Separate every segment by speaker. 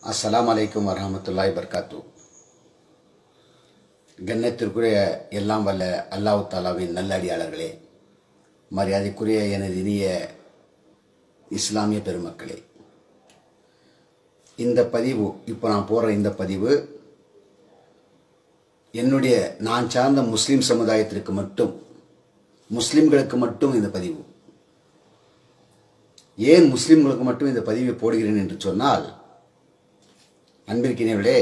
Speaker 1: அஸ்ஸலாமு அலைக்கும் வரஹமத்துல்லாஹி வபரகாத்து கண்ணியத்திற்குரிய எல்லாம் வல்ல அல்லாஹ் தாலாவின் நல்லடியாளர்களே மரியாதைக்குரிய எனது இனிய இஸ்லாமிய பெருமக்களே இந்த பதிவு இப்போ நான் போடுற இந்த பதிவு என்னுடைய நான் சார்ந்த முஸ்லிம் சமுதாயத்திற்கு மட்டும் முஸ்லிம்களுக்கு மட்டும் இந்த பதிவு ஏன் முஸ்லிம்களுக்கு மட்டும் இந்த பதிவை போடுகிறேன் என்று சொன்னால் அன்பிற்கினவர்களே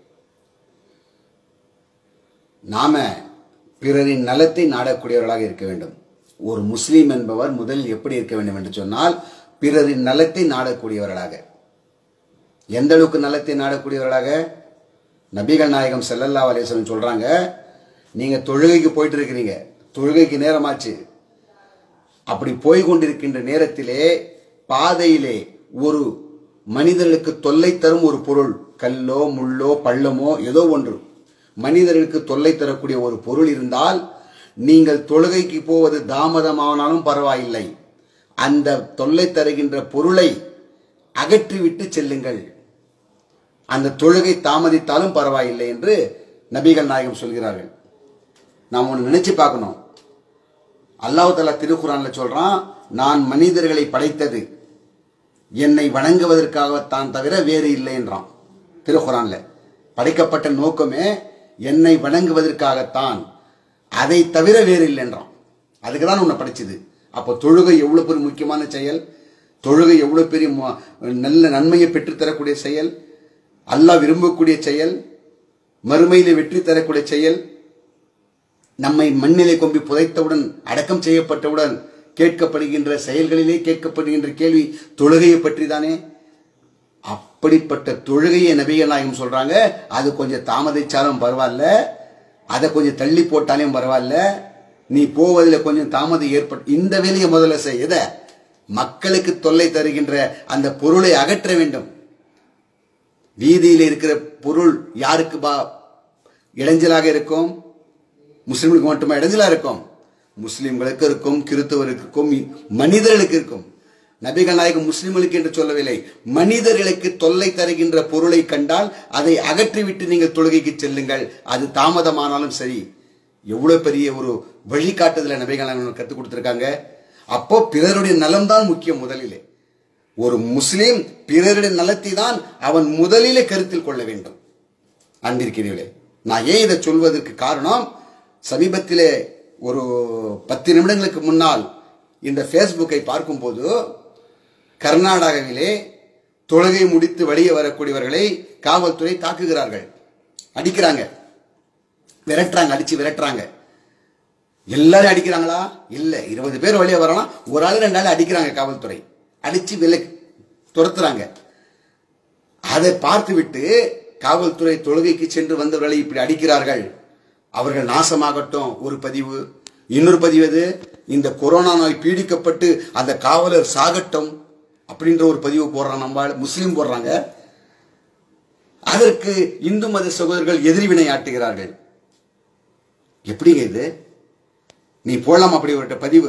Speaker 1: நாம பிறரின் நலத்தை நாடக்கூடியவர்களாக இருக்க வேண்டும் ஒரு முஸ்லீம் என்பவர் முதலில் எப்படி இருக்க வேண்டும் என்று சொன்னால் பிறரின் நலத்தை நாடக்கூடியவர்களாக எந்த அளவுக்கு நலத்தை நாடக்கூடியவர்களாக நபிகள் நாயகம் செல்லல்லா அலேஸ்வரன் சொல்றாங்க நீங்க தொழுகைக்கு போயிட்டு இருக்கிறீங்க தொழுகைக்கு நேரமாச்சு அப்படி போய் கொண்டிருக்கின்ற நேரத்திலே பாதையிலே ஒரு மனிதர்களுக்கு தொல்லை தரும் ஒரு பொருள் கல்லோ முள்ளோ பள்ளமோ ஏதோ ஒன்று மனிதர்களுக்கு தொல்லை தரக்கூடிய ஒரு பொருள் இருந்தால் நீங்கள் தொழுகைக்கு போவது தாமதமானாலும் பரவாயில்லை அந்த தொல்லை தருகின்ற பொருளை அகற்றிவிட்டு செல்லுங்கள் அந்த தொழுகை தாமதித்தாலும் பரவாயில்லை என்று நபிகள் நாயகம் சொல்கிறார்கள் நாம் ஒன்று நினைச்சு பார்க்கணும் அல்லாஹ் தலா திருக்குறான்ல சொல்றான் நான் மனிதர்களை படைத்தது என்னை வணங்குவதற்காகத்தான் தவிர வேறு இல்லை என்றான் திருக்குறான்ல படைக்கப்பட்ட நோக்கமே என்னை வணங்குவதற்காகத்தான் அதை தவிர வேறு இல்லை என்றான் அதுக்கு தான் உன்னை படைச்சது அப்போ தொழுகை எவ்வளவு பெரிய முக்கியமான செயல் தொழுகை எவ்வளவு பெரிய மு- நல்ல நன்மையை பெற்றுத்தரக்கூடிய செயல் அல்லாஹ் விரும்பக்கூடிய செயல் மறுமையிலே வெற்றி தரக்கூடிய செயல் நம்மை மண்ணிலே கொம்பி புதைத்தவுடன் அடக்கம் செய்யப்பட்டவுடன் கேட்கப்படுகின்ற செயல்களிலே கேட்கப்படுகின்ற கேள்வி தொழுகையை பற்றி தானே அப்படிப்பட்ட தொழுகையை நபிகள் நாயகம் சொல்றாங்க அது கொஞ்சம் தாமதிச்சாலும் பரவாயில்ல அதை கொஞ்சம் தள்ளி போட்டாலும் பரவாயில்ல நீ போவதில் கொஞ்சம் தாமதம் ஏற்பட்டு இந்த வேலையை முதல்ல செய் எதை மக்களுக்கு தொல்லை தருகின்ற அந்த பொருளை அகற்ற வேண்டும் வீதியில் இருக்கிற பொருள் யாருக்கு பா இடைஞ்சலாக இருக்கும் முஸ்லிம்களுக்கு மட்டுமா இடைஞ்சலா இருக்கும் முஸ்லிம்களுக்கு இருக்கும் கிறிஸ்தவருக்கு இருக்கும் மனிதர்களுக்கு இருக்கும் நபிகள் நாயகம் முஸ்லிம்களுக்கு என்று சொல்லவில்லை மனிதர்களுக்கு தொல்லை தருகின்ற பொருளை கண்டால் அதை அகற்றிவிட்டு நீங்கள் தொழுகைக்கு செல்லுங்கள் அது தாமதமானாலும் சரி எவ்வளவு பெரிய ஒரு வழிகாட்டுதலை நபிகள் நாயகம் கற்றுக் கொடுத்திருக்காங்க அப்போ பிறருடைய நலம்தான் முக்கியம் முதலிலே ஒரு முஸ்லிம் பிறருடைய நலத்தை தான் அவன் முதலிலே கருத்தில் கொள்ள வேண்டும் அன்பிருக்கிறீர்களே நான் ஏன் இதை சொல்வதற்கு காரணம் சமீபத்திலே ஒரு பத்து நிமிடங்களுக்கு முன்னால் இந்த ஃபேஸ்புக்கை பார்க்கும்போது கர்நாடகாவிலே தொழுகை முடித்து வெளியே வரக்கூடியவர்களை காவல்துறை தாக்குகிறார்கள் அடிக்கிறாங்க விரட்டுறாங்க அடிச்சு விரட்டுறாங்க எல்லாரும் அடிக்கிறாங்களா இல்ல இருபது பேர் வெளியே வரலாம் ஒரு ஆள் ரெண்டு ஆள் அடிக்கிறாங்க காவல்துறை அடிச்சு விலை துரத்துறாங்க அதை பார்த்துவிட்டு காவல்துறை தொழுகைக்கு சென்று வந்தவர்களை இப்படி அடிக்கிறார்கள் அவர்கள் நாசமாகட்டும் ஒரு பதிவு இன்னொரு பதிவு எது இந்த கொரோனா நோய் பீடிக்கப்பட்டு அந்த காவலர் சாகட்டும் அப்படின்ற ஒரு பதிவு போடுறான் நம்ம ஆளு, முஸ்லீம் போடுறாங்க அதற்கு இந்து மத சகோதரர்கள் எதிர்வினை ஆட்டுகிறார்கள் எப்படிங்க இது நீ போடலாம் அப்படி ஒரு பதிவு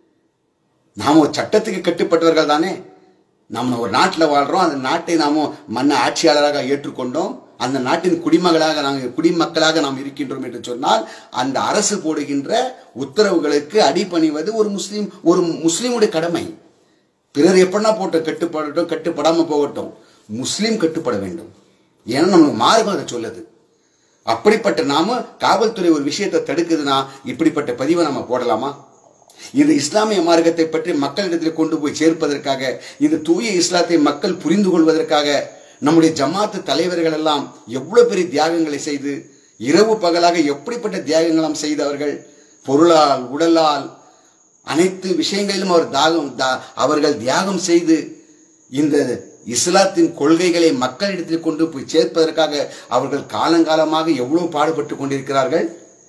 Speaker 1: நாம ஒரு சட்டத்துக்கு கட்டுப்பட்டவர்கள் தானே நம்ம ஒரு நாட்டில் வாழ்றோம் அந்த நாட்டை நாம மன்ன ஆட்சியாளராக ஏற்றுக்கொண்டோம் அந்த நாட்டின் குடிமகளாக நாங்கள் குடிமக்களாக நாம் இருக்கின்றோம் என்று சொன்னால் அந்த அரசு போடுகின்ற உத்தரவுகளுக்கு அடிபணிவது ஒரு முஸ்லீம் ஒரு முஸ்லீமுடைய கடமை பிறர் எப்படின்னா போட்டு கட்டுப்படட்டும் கட்டுப்படாம போகட்டும் முஸ்லீம் கட்டுப்பட வேண்டும் ஏன்னா நமக்கு மார்க்கம் அதை சொல்லுது அப்படிப்பட்ட நாம காவல்துறை ஒரு விஷயத்தை தடுக்குதுன்னா இப்படிப்பட்ட பதிவை நம்ம போடலாமா இந்த இஸ்லாமிய மார்க்கத்தை பற்றி மக்களிடத்தில் கொண்டு போய் சேர்ப்பதற்காக இந்த தூய இஸ்லாத்தை மக்கள் புரிந்து கொள்வதற்காக நம்முடைய ஜமாத்து தலைவர்கள் எல்லாம் எவ்வளவு பெரிய தியாகங்களை செய்து இரவு பகலாக எப்படிப்பட்ட தியாகங்களும் செய்தவர்கள் பொருளால் உடலால் அனைத்து விஷயங்களிலும் அவர் தாகம் தா- அவர்கள் தியாகம் செய்து இந்த இஸ்லாத்தின் கொள்கைகளை மக்களிடத்தில் கொண்டு போய் சேர்ப்பதற்காக அவர்கள் காலங்காலமாக எவ்வளவு பாடுபட்டு கொண்டிருக்கிறார்கள்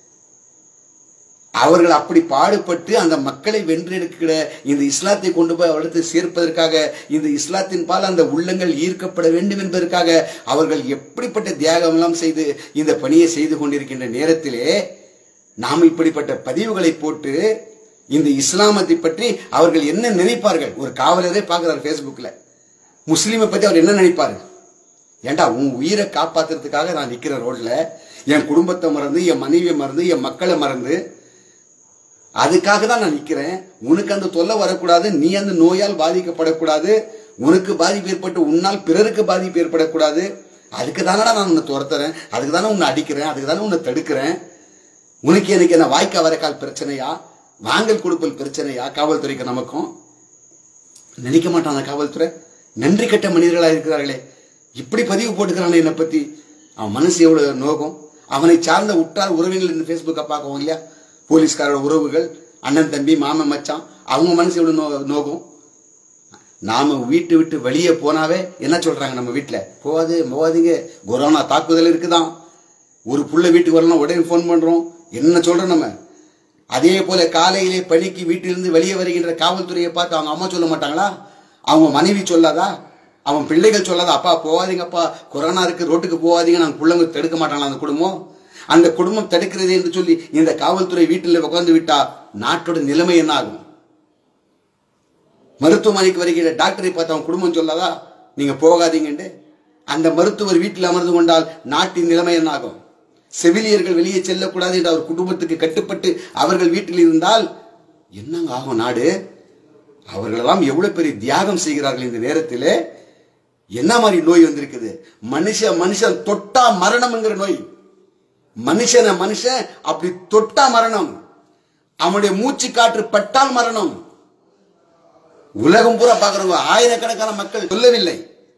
Speaker 1: அவர்கள் அப்படி பாடுபட்டு அந்த மக்களை வென்றெடுக்கிற இந்த இஸ்லாத்தை கொண்டு போய் அவரிடத்தில் சேர்ப்பதற்காக இந்த இஸ்லாத்தின் பால் அந்த உள்ளங்கள் ஈர்க்கப்பட வேண்டும் என்பதற்காக அவர்கள் எப்படிப்பட்ட தியாகம் எல்லாம் செய்து இந்த பணியை செய்து கொண்டிருக்கின்ற நேரத்திலே நாம் இப்படிப்பட்ட பதிவுகளை போட்டு இந்த இஸ்லாமத்தை பற்றி அவர்கள் என்ன நினைப்பார்கள் ஒரு காவலரே பார்க்கிறார் ஃபேஸ்புக்கில் முஸ்லீமை பற்றி அவர் என்ன நினைப்பாரு ஏண்டா உன் உயிரை காப்பாத்துறதுக்காக நான் நிக்கிறேன் ரோட்ல என் குடும்பத்தை மறந்து என் மனைவியை மறந்து என் மக்களை மறந்து அதுக்காக தான் நான் நிக்கிறேன் உனக்கு அந்த தொல்லை வரக்கூடாது நீ அந்த நோயால் பாதிக்கப்படக்கூடாது உனக்கு பாதிப்பு ஏற்பட்டு உன்னால் பிறருக்கு பாதிப்பு ஏற்படக்கூடாது அதுக்கு தானடா நான் உன்னை துரத்துறேன் அதுக்கு தானே உன்னை அடிக்கிறேன் அதுக்கு தானே உன்னை தடுக்கிறேன் உனக்கு எனக்கு என்ன வாய்க்கா வரக்கால் பிரச்சனையா வாங்கல் கொடுப்பல் பிரச்சனையா காவல்துறைக்கு நமக்கும் நினைக்க மாட்டான் அந்த காவல்துறை நன்றி கட்ட மனிதர்களா இருக்கிறார்களே இப்படி பதிவு போட்டுக்கிறானே என்னை பத்தி அவன் மனசு எவ்வளவு நோகம் அவனை சார்ந்த உற்றார் உறவினர்கள் இந்த ஃபேஸ்புக்கை பார்க்கவும் இல்லையா போலீஸ்காரோட உறவுகள் அண்ணன் தம்பி மாமன் மச்சான் அவங்க மனசு எவ்வளவு நோ நோகம் நாம வீட்டு விட்டு வெளியே போனாவே என்ன சொல்றாங்க நம்ம வீட்டுல போகாது போகாதீங்க கொரோனா தாக்குதல் இருக்குதான் ஒரு புள்ள வீட்டுக்கு வரலாம் உடனே ஃபோன் பண்றோம் என்ன சொல்றோம் நம்ம அதே போல காலையிலே பணிக்கு வீட்டிலிருந்து வெளியே வருகின்ற காவல்துறையை பார்த்து அவங்க அம்மா சொல்ல மாட்டாங்களா அவங்க மனைவி சொல்லாதா அவன் பிள்ளைகள் சொல்லாதா அப்பா போகாதீங்கப்பா கொரோனா இருக்கு ரோட்டுக்கு போகாதீங்க நாங்கள் பிள்ளைங்க தடுக்க மாட்டாங்களா அந்த குடும்பம் அந்த குடும்பம் தடுக்கிறது என்று சொல்லி இந்த காவல்துறை வீட்டில் உட்கார்ந்து விட்டா நாட்டோட நிலைமை என்ன ஆகும் மருத்துவமனைக்கு வருகிற டாக்டரை பார்த்து அவன் குடும்பம் சொல்லாதா நீங்க போகாதீங்கன்னு அந்த மருத்துவர் வீட்டில் அமர்ந்து கொண்டால் நாட்டின் நிலைமை என்ன ஆகும் செவிலியர்கள் வெளியே செல்லக்கூடாது என்று அவர் குடும்பத்துக்கு கட்டுப்பட்டு அவர்கள் வீட்டில் இருந்தால் என்னங்க ஆகும் நாடு அவர்களெல்லாம் எவ்வளவு பெரிய தியாகம் செய்கிறார்கள் இந்த நேரத்திலே என்ன மாதிரி நோய் வந்திருக்குது மனுஷன் மனுஷன் தொட்டா மரணம்ங்கிற நோய் மனுஷன மனுஷன் அப்படி தொட்டா மரணம் அவனுடைய மூச்சு காற்று பட்டால் மரணம் உலகம் பூரா பார்க்கிறவங்க ஆயிரக்கணக்கான மக்கள் சொல்லவில்லை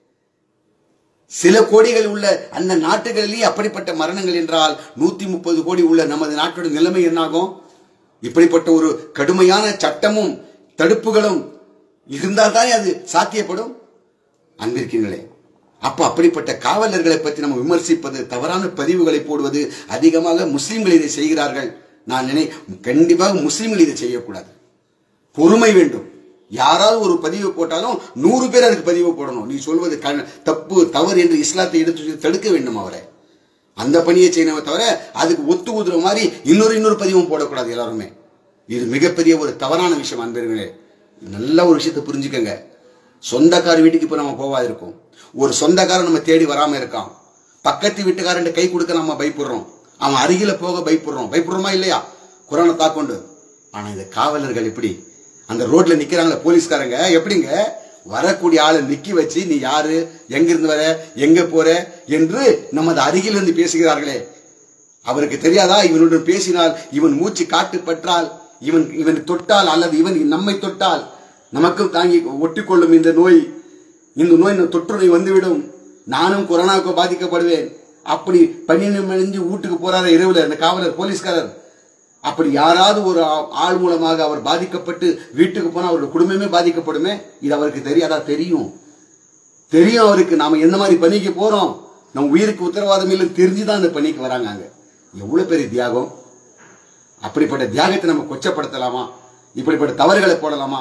Speaker 1: சில கோடிகள் உள்ள அந்த நாட்டுகளிலேயே அப்படிப்பட்ட மரணங்கள் என்றால் நூத்தி முப்பது கோடி உள்ள நமது நாட்டோட நிலைமை என்னாகும் இப்படிப்பட்ட ஒரு கடுமையான சட்டமும் தடுப்புகளும் இருந்தால் தானே அது சாத்தியப்படும் அன்பிருக்கிறீர்களே அப்ப அப்படிப்பட்ட காவலர்களை பற்றி நம்ம விமர்சிப்பது தவறான பதிவுகளை போடுவது அதிகமாக முஸ்லிம்கள் இதை செய்கிறார்கள் நான் நினை கண்டிப்பாக முஸ்லிம்கள் இதை செய்யக்கூடாது பொறுமை வேண்டும் யாராவது ஒரு பதிவு போட்டாலும் நூறு பேர் அதுக்கு பதிவு போடணும் நீ சொல்வது க- தப்பு தவறு என்று இஸ்லாத்தை எடுத்து சொல்லி தடுக்க வேண்டும் அவரை அந்த பணியை செய்யணுமே தவிர அதுக்கு ஒத்து ஊதுற மாதிரி இன்னொரு இன்னொரு பதிவும் போடக்கூடாது எல்லாருமே இது மிகப்பெரிய ஒரு தவறான விஷயம் அன்பர்களே நல்ல ஒரு விஷயத்தை புரிஞ்சுக்கங்க சொந்தக்கார வீட்டுக்கு இப்போ நம்ம போவா இருக்கோம் ஒரு சொந்தக்காரன் நம்ம தேடி வராம இருக்கான் பக்கத்து வீட்டுக்காரன் கை கொடுக்க நம்ம பயப்படுறோம் அவன் அருகில போக பயப்படுறோம் பயப்படுறோமா இல்லையா கொரோனா தாக்கொண்டு ஆனா இந்த காவலர்கள் எப்படி அந்த ரோட்ல நிக்கிறாங்களே போலீஸ்காரங்க எப்படிங்க வரக்கூடிய ஆளை நிக்கி வச்சு நீ யாரு எங்க இருந்து வர எங்க போற என்று நமது அருகில் இருந்து பேசுகிறார்களே அவருக்கு தெரியாதா இவனுடன் பேசினால் இவன் மூச்சு காட்டு பற்றால் இவன் இவன் தொட்டால் அல்லது இவன் நம்மை தொட்டால் நமக்கும் தாங்கி ஒட்டிக்கொள்ளும் இந்த நோய் இந்த நோய் தொற்று நோய் வந்துவிடும் நானும் கொரோனாவுக்கு பாதிக்கப்படுவேன் அப்படி பணியினை மணிஞ்சு வீட்டுக்கு போறாரு இரவுல அந்த காவலர் போலீஸ்காரர் அப்படி யாராவது ஒரு ஆ- ஆள் மூலமாக அவர் பாதிக்கப்பட்டு வீட்டுக்கு போனா அவருடைய குடும்பமே பாதிக்கப்படுமே இது அவருக்கு தெரியாதா தெரியும் தெரியும் அவருக்கு நாம எந்த மாதிரி பணிக்கு போறோம் நம்ம உயிருக்கு உத்தரவாதம் இல்லை தெரிஞ்சுதான் அந்த பணிக்கு வராங்க அங்க எவ்வளவு பெரிய தியாகம் அப்படிப்பட்ட தியாகத்தை நம்ம கொச்சப்படுத்தலாமா இப்படிப்பட்ட தவறுகளை போடலாமா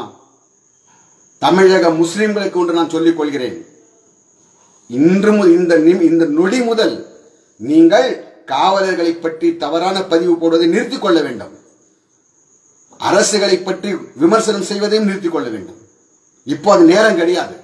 Speaker 1: தமிழக முஸ்லிம்களுக்கு ஒன்று நான் சொல்லிக் கொள்கிறேன் இன்று மு- இந்த நிமி- இந்த நொடி முதல் நீங்கள் காவலர்களை பற்றி தவறான பதிவு போடுவதை நிறுத்திக் கொள்ள வேண்டும் அரசுகளை பற்றி விமர்சனம் செய்வதையும் நிறுத்திக் கொள்ள வேண்டும் இப்போ அது நேரம் கிடையாது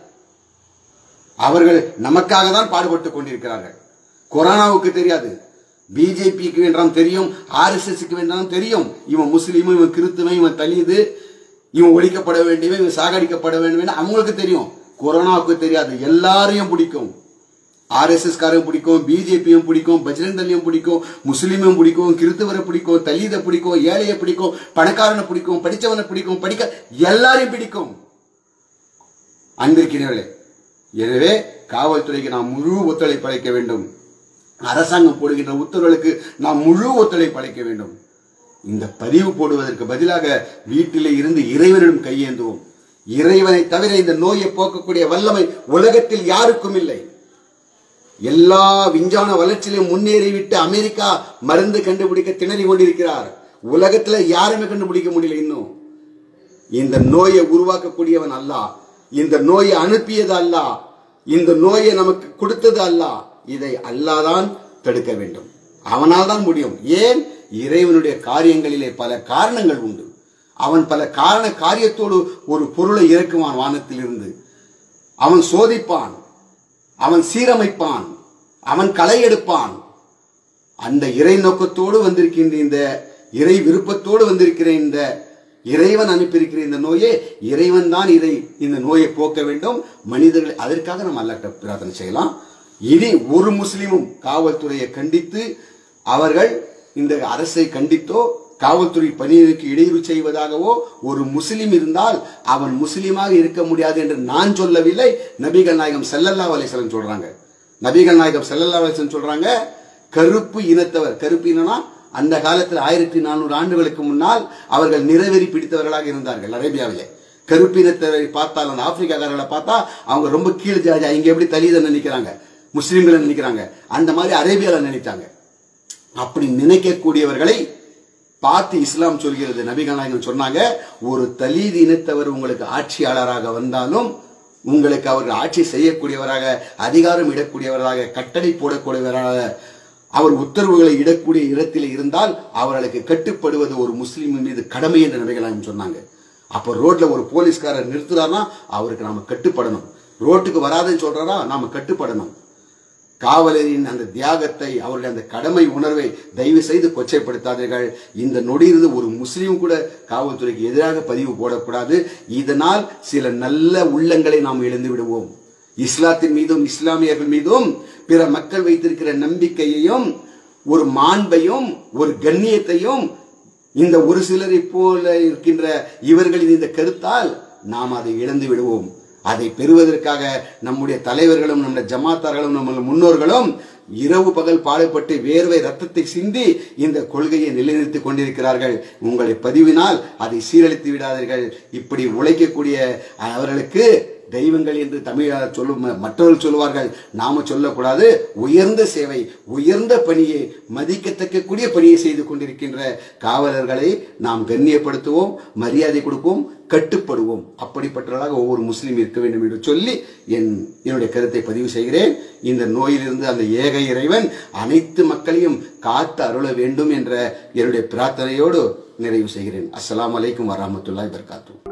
Speaker 1: அவர்கள் நமக்காக தான் பாடுபட்டுக் கொண்டிருக்கிறார்கள் கொரோனாவுக்கு தெரியாது பிஜேபிக்கு வேண்டாம் தெரியும் ஆர்எஸ்எஸ்க்கு வேண்டாம் தெரியும் இவன் முஸ்லீமும் இவன் கிறித்துவன் இவன் தலிது இவன் ஒழிக்கப்பட வேண்டியவன் இவன் சாகடிக்கப்பட வேண்டும் அவங்களுக்கு தெரியும் கொரோனாவுக்கு தெரியாது எல்லாரையும் பிடிக்கும் ஆர்எஸ்எஸ் காரையும் பிடிக்கும் பிஜேபியும் பிடிக்கும் பஜ்ரங் தளியும் பிடிக்கும் முஸ்லீமும் பிடிக்கும் கிறித்துவரை பிடிக்கும் தலிதை பிடிக்கும் ஏழையை பிடிக்கும் பணக்காரனை பிடிக்கும் படிச்சவனை பிடிக்கும் படிக்க எல்லாரையும் பிடிக்கும் அன்பிருக்கிறீர்களே எனவே காவல்துறைக்கு நாம் முழு ஒத்துழைப்பு அளிக்க வேண்டும் அரசாங்கம் போடுகின்ற உத்தரவுகளுக்கு நாம் முழு ஒத்துழைப்பு அளிக்க வேண்டும் இந்த பதிவு போடுவதற்கு பதிலாக வீட்டிலே இருந்து இறைவனிடம் கையேந்துவோம் இறைவனை தவிர இந்த நோயை போக்கக்கூடிய வல்லமை உலகத்தில் யாருக்கும் இல்லை எல்லா விஞ்ஞான வளர்ச்சியிலும் முன்னேறிவிட்டு அமெரிக்கா மருந்து கண்டுபிடிக்க திணறி கொண்டிருக்கிறார் உலகத்துல யாருமே கண்டுபிடிக்க முடியல இன்னும் இந்த நோயை உருவாக்கக்கூடியவன் அல்லாஹ் இந்த நோயை அனுப்பியது அல்லாஹ் இந்த நோயை நமக்கு கொடுத்தது அல்லாஹ் இதை அல்லாஹ் தான் தடுக்க வேண்டும் அவனால் தான் முடியும் ஏன் இறைவனுடைய காரியங்களிலே பல காரணங்கள் உண்டு அவன் பல காரண காரியத்தோடு ஒரு பொருளை இறக்குவான் வானத்திலிருந்து அவன் சோதிப்பான் அவன் சீரமைப்பான் அவன் களை எடுப்பான் அந்த இறை நோக்கத்தோடு வந்திருக்கின்ற இந்த இறை விருப்பத்தோடு வந்திருக்கிற இந்த இறைவன் அனுப்பியிருக்கிற இந்த நோயே இறைவன் தான் இதை இந்த நோயை போக்க வேண்டும் மனிதர்கள் அதற்காக நம்ம அல்லாட்ட பிரார்த்தனை செய்யலாம் இனி ஒரு முஸ்லிமும் காவல்துறையை கண்டித்து அவர்கள் இந்த அரசை கண்டித்தோ காவல்துறை பணியிற்கு இடையூறு செய்வதாகவோ ஒரு முஸ்லிம் இருந்தால் அவன் முஸ்லிமாக இருக்க முடியாது என்று நான் சொல்லவில்லை நபிகள் நாயகம் செல்லல்லா அலிஸ்லம் சொல்றாங்க நபிகள் நாயகம் செல்லல்லா அலிஸ்லம் சொல்றாங்க கருப்பு இனத்தவர் கருப்பு இனம்னா அந்த காலத்தில் ஆயிரத்தி நானூறு ஆண்டுகளுக்கு முன்னால் அவர்கள் நிறவெறி பிடித்தவர்களாக இருந்தார்கள் அரேபியாவிலே கருப்பினத்தவரை பார்த்தால் அந்த ஆப்பிரிக்காக்காரர்களை பார்த்தா அவங்க ரொம்ப கீழ் ஜாதி இங்க எப்படி தலித நினைக்கிறாங்க முஸ்லிம்களை நினைக்கிறாங்க அந்த மாதிரி அரேபியால நினைத்தாங்க அப்படி நினைக்கக்கூடியவர்களை பார்த்து இஸ்லாம் சொல்கிறது நபிகள் நாயகம் சொன்னாங்க ஒரு தலீத் இனத்தவர் உங்களுக்கு ஆட்சியாளராக வந்தாலும் உங்களுக்கு அவர்கள் ஆட்சி செய்யக்கூடியவராக அதிகாரம் இடக்கூடியவராக கட்டளை போடக்கூடியவராக அவர் உத்தரவுகளை இடக்கூடிய இடத்தில் இருந்தால் அவர்களுக்கு கட்டுப்படுவது ஒரு முஸ்லீம் மீது கடமை என்று நபிகள் நாயகம் சொன்னாங்க அப்போ ரோட்ல ஒரு போலீஸ்காரர் நிறுத்துறாருன்னா அவருக்கு நாம கட்டுப்படணும் ரோட்டுக்கு வராதுன்னு சொல்றாரா நாம கட்டுப்படணும் காவலரின் அந்த தியாகத்தை அவருடைய அந்த கடமை உணர்வை தயவு செய்து கொச்சைப்படுத்தாதீர்கள் இந்த நொடியிலிருந்து ஒரு முஸ்லீம் கூட காவல்துறைக்கு எதிராக பதிவு போடக்கூடாது இதனால் சில நல்ல உள்ளங்களை நாம் இழந்து விடுவோம் இஸ்லாத்தின் மீதும் இஸ்லாமியர்கள் மீதும் பிற மக்கள் வைத்திருக்கிற நம்பிக்கையையும் ஒரு மாண்பையும் ஒரு கண்ணியத்தையும் இந்த ஒரு சிலரை போல இருக்கின்ற இவர்களின் இந்த கருத்தால் நாம் அதை இழந்து விடுவோம் அதை பெறுவதற்காக நம்முடைய தலைவர்களும் நம்முடைய ஜமாத்தார்களும் நம்முடைய முன்னோர்களும் இரவு பகல் பாடுபட்டு வேர்வை ரத்தத்தை சிந்தி இந்த கொள்கையை நிலைநிறுத்திக் கொண்டிருக்கிறார்கள் உங்களை பதிவினால் அதை சீரழித்து விடாதீர்கள் இப்படி உழைக்கக்கூடிய அவர்களுக்கு தெய்வங்கள் என்று தமிழர் சொல்லும் மற்றவர்கள் சொல்லுவார்கள் நாம சொல்லக்கூடாது உயர்ந்த சேவை உயர்ந்த பணியை மதிக்கத்தக்க கூடிய பணியை செய்து கொண்டிருக்கின்ற காவலர்களை நாம் கண்ணியப்படுத்துவோம் மரியாதை கொடுப்போம் கட்டுப்படுவோம் அப்படிப்பட்டவர்களாக ஒவ்வொரு முஸ்லீம் இருக்க வேண்டும் என்று சொல்லி என் என்னுடைய கருத்தை பதிவு செய்கிறேன் இந்த நோயிலிருந்து அந்த ஏக இறைவன் அனைத்து மக்களையும் காத்து அருள வேண்டும் என்ற என்னுடைய பிரார்த்தனையோடு நிறைவு செய்கிறேன் அஸ்ஸலாமு அலைக்கும் வரமத்துல்லாய் வபரகாத்துஹு